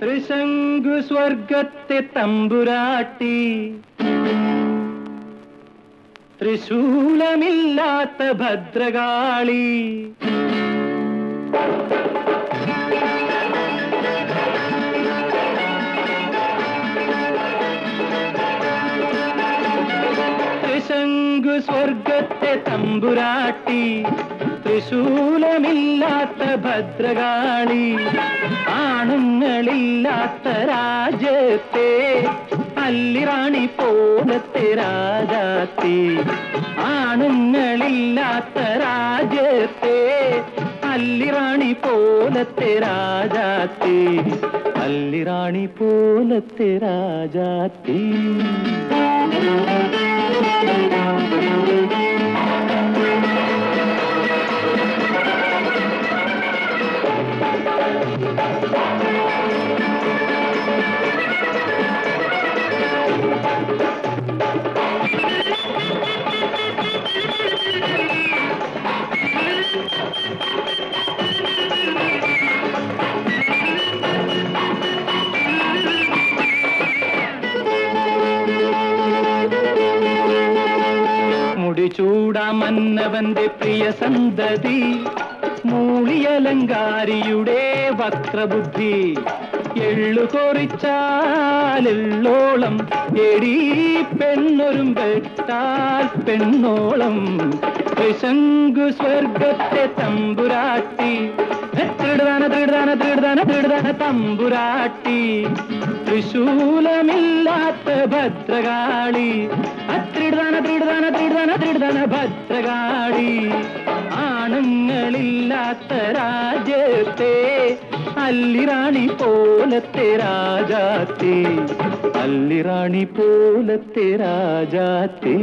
ത്രിശങ്കു സ്വർഗത്തെ തമ്പുരാട്ടി ത്രിശൂലമില്ലാത്ത ഭദ്രകാളി ത്രിശങ്കു സ്വർഗത്തെ തമ്പുരാട്ടി ത്രിശൂലമില്ലാത്ത ഭദ്രകാളി ആണുങ്ങളില്ലാത്ത രാജ്യത്തെ അല്ലിറാണി പോലത്തെ രാജാത്തി ആണുങ്ങളില്ലാത്ത രാജ്യത്തെ അല്ലിറാണി പോലത്തെ രാജാത്തി അല്ലിറാണി പോലത്തെ രാജാത്തി മുടിചൂട മന്നവന്റെ പ്രിയ സന്തതി മൂളിയലങ്കാരിയുടെ വക്രബുദ്ധി എള്ളു കൊറിച്ചാലെള്ളോളം എടീ പെണ്ണൊരും വെട്ടാൽ പെണ്ണോളം ത്രിശങ്കു സ്വർഗത്തെ തമ്പുരാട്ടി തൃടുതാന തൃടുതാന തൃടുതാന തൃടുതാന തമ്പുരാട്ടി ത്രിശൂലമില്ലാത്ത ഭദ്രകാളി അത്രിടുതാന തൃടുതാന തൃടുതാന തൃടുതാന ഭദ്രകാളി ആണുങ്ങളില്ലാത്ത രാജ്യത്തെ അല്ലിറാണി പോലത്തെ രാജാത്തെ അല്ലിറാണി പോലത്തെ രാജാത്തെ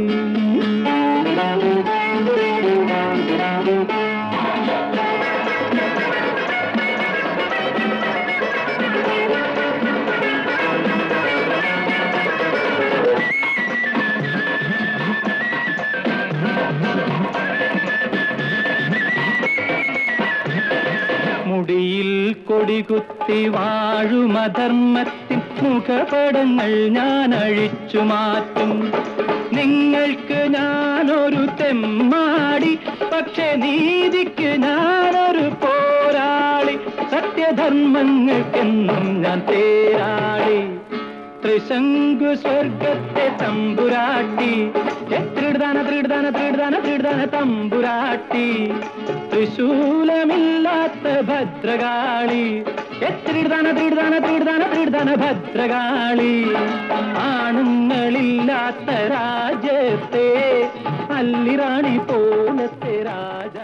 മുടിയിൽ കൊടികുത്തി വാഴുമധർമ്മത്തിൻ മുഖപടങ്ങൾ ഞാൻ അഴിച്ചു മാറ്റും നിങ്ങൾക്ക് ഞാനൊരു തെമ്മാടി പക്ഷെ നീതിക്ക് ഞാനൊരു പോരാളി സത്യധർമ്മങ്ങൾക്കെന്നും ഞാൻ തേരാളി ത്രിശങ്കു സ്വർഗത്തെ തമ്പുരാട്ടി എത്രിടുതാന ത്രിടുതാന ത്രിടുതാന ത്രിടുതാന തമ്പുരാട്ടി ത്രിശൂലമില്ലാത്ത ഭദ്രകാളി എത്രിടുതാന ത്രിടുതാന ത്രിടുതാന ത്രിടുതാന ഭദ്രകാളി ആണുങ്ങളില്ലാത്ത രാജ്യത്തെ അല്ലിറാണി പോലത്തെ രാജ